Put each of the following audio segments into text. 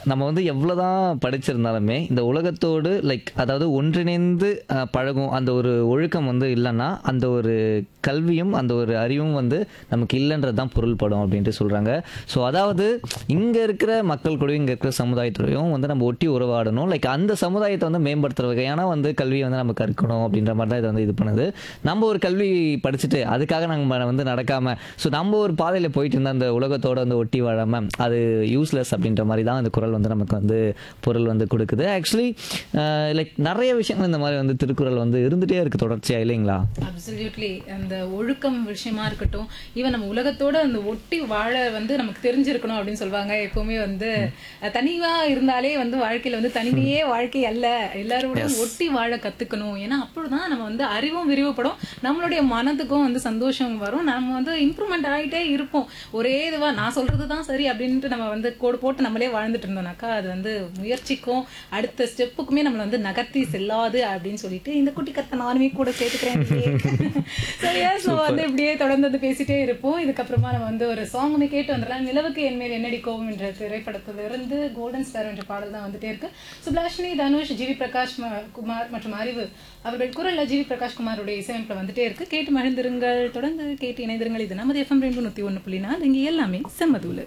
நம்ம வந்து எவ்வளோதான் படிச்சிருந்தாலுமே இந்த உலகத்தோடு லைக் அதாவது ஒன்றிணைந்து அஹ், பழகும் அந்த ஒரு ஒழுக்கம் வந்து இல்லைன்னா அந்த ஒரு கல்வியும் அந்த ஒரு அறிவும் வந்து நமக்கு இல்லைன்றது தான் பொருள்படும் அப்படின்ட்டு சொல்கிறாங்க ஸோ அதாவது இங்கே இருக்கிற மக்கள் கூடயும் இங்கே இருக்கிற சமுதாயத்தோடையும் வந்து நம்ம ஒட்டி உறவாடணும் லைக் அந்த சமுதாயத்தை வந்து மேம்படுத்துகிற வகையான வந்து கல்வியை வந்து நம்ம கற்கணும் அப்படின்ற மாதிரி தான் இதை வந்து இது பண்ணுது நம்ம ஒரு கல்வி படிச்சுட்டு அதுக்காக நம்ம வந்து நடக்காமல் ஸோ நம்ம ஒரு பாதையில் போயிட்டு இருந்தால் அந்த உலகத்தோட வந்து ஒட்டி வாழாமல் அது யூஸ்லெஸ் அப்படின்ற மாதிரி தான் அந்த குரல் வந்து நமக்கு வந்து பொருள் வந்து கொடுக்குது ஆக்சுவலி லைக் நிறைய விஷயங்கள் இந்த மாதிரி வந்து திருக்குறள் வந்து இருந்துகிட்டே இருக்குது தொடர்ச்சியாக இல்லைங்களா அப்சல்யூட்லி அந்த ஒழுக்கம் விஷயமா இருக்கட்டும் ஈவன் நம்ம உலகத்தோட அந்த ஒட்டி வாழ வந்து நமக்கு தெரிஞ்சிருக்கணும் அப்படின்னு சொல்லுவாங்க எப்பவுமே வந்து அஹ், தனிவா இருந்தாலே வந்து வாழ்க்கையில வந்து தனிமையே வாழ்க்கை அல்ல எல்லாரோடும் ஒட்டி வாழ கத்துக்கணும் ஏன்னா அப்பொழுதுதான் நம்ம வந்து அறிவும் விரிவுபடும் நம்மளுடைய மனதுக்கும் வந்து சந்தோஷம் வரும் நம்ம வந்து இம்ப்ரூவ்மெண்ட் ஆகிட்டே இருப்போம் ஒரே இதுவா நான் சொல்றது தான் சரி அப்படின்ட்டு நம்ம வந்து கோடு போட்டு நம்மளே வாழ்ந்துட்டு இருந்தோம்னாக்கா அது வந்து முயற்சிக்கும் அடுத்த ஸ்டெப்புக்குமே நம்மளை வந்து நகர்த்தி செல்லாது அப்படின்னு சொல்லிட்டு இந்த குட்டி கத்தை நானுமே கூட சேர்த்துக்கிறேன் சரியா ஸோ வந்து இப்படியே தொடர்ந்து வந்து பேசிட்டே இருப்போம் இதுக்கப்புறமா நம்ம வந்து ஒரு சாங் ஒன்று கேட்டு வந்துடலாம் நிலவுக்கு என் மேல் என்னடி கோவம் என்ற திரைப்படத்திலிருந்து கோல்டன் ஸ்டார் என்ற பாடல் தான் வந்துட்டே இருக்கு சுப்லாஷினி தனுஷ் ஜிவி பிரகாஷ் ம- குமார் மற்றும் அறிவு அவர்கள் குரல்ல ஜிவி பிரகாஷ் குமாருடைய இசையமைப்பில் வந்துட்டே இருக்கு கேட்டு மகிழ்ந்திருங்கள் தொடர்ந்து கேட்டு இணைந்திருங்கள் இது நமது எஃப்எம் ரெண்டு நூற்றி ஒன்று புள்ளி நாலு இங்கே எல்லாமே செம்மதூள்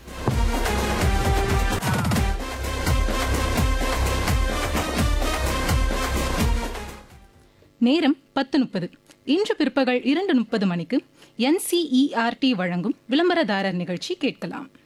நேரம் பத்து முப்பது இன்று பிற்பகல் இரண்டு முப்பது மணிக்கு என்சிஇஆர்டி வழங்கும் விளம்பரதாரர் நிகழ்ச்சி கேட்கலாம்